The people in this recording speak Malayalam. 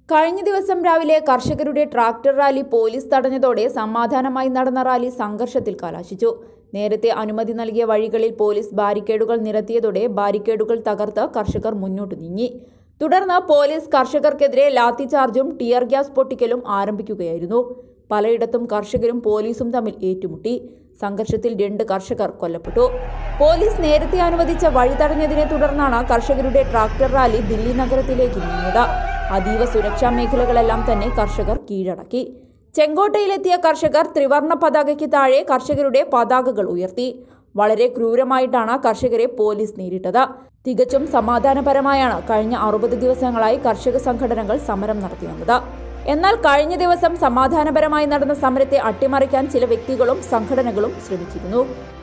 കഴിഞ്ഞ ദിവസം രാവിലെ കർഷകരുടെ ട്രാക്ടർ റാലി പോലീസ് തടഞ്ഞതോടെ സമാധാനമായി നടന്ന റാലി സംഘർഷത്തിൽ കലാശിച്ചു നേരത്തെ അനുമതി നൽകിയ വഴികളിൽ പോലീസ് ബാരിക്കേഡുകൾ നിരത്തിയതോടെ ബാരിക്കേഡുകൾ തകർത്ത് കർഷകർ മുന്നോട്ട് നീങ്ങി തുടർന്ന് പോലീസ് കർഷകർക്കെതിരെ ലാത്തിചാർജും ടിയർ ഗ്യാസ് പൊട്ടിക്കലും ആരംഭിക്കുകയായിരുന്നു പലയിടത്തും കർഷകരും പോലീസും തമ്മിൽ ഏറ്റുമുട്ടി സംഘർഷത്തിൽ രണ്ട് കർഷകർ കൊല്ലപ്പെട്ടു പോലീസ് നേരത്തെ അനുവദിച്ച വഴി തടഞ്ഞതിനെ തുടർന്നാണ് കർഷകരുടെ ട്രാക്ടർ റാലി ദില്ലി നഗരത്തിലേക്ക് നീങ്ങിയത് അതീവ സുരക്ഷാ മേഖലകളെല്ലാം തന്നെ കർഷകർ കീഴടക്കി ചെങ്കോട്ടയിലെത്തിയ കർഷകർ ത്രിവർണ പതാകയ്ക്ക് താഴെ കർഷകരുടെ പതാകകൾ ഉയർത്തി വളരെ ക്രൂരമായിട്ടാണ് കർഷകരെ പോലീസ് നേരിട്ടത് തികച്ചും സമാധാനപരമായാണ് കഴിഞ്ഞ അറുപത് ദിവസങ്ങളായി കർഷക സംഘടനകൾ സമരം നടത്തി വന്നത് എന്നാൽ കഴിഞ്ഞ ദിവസം സമാധാനപരമായി നടന്ന സമരത്തെ അട്ടിമറിക്കാൻ ചില വ്യക്തികളും സംഘടനകളും ശ്രമിച്ചിരുന്നു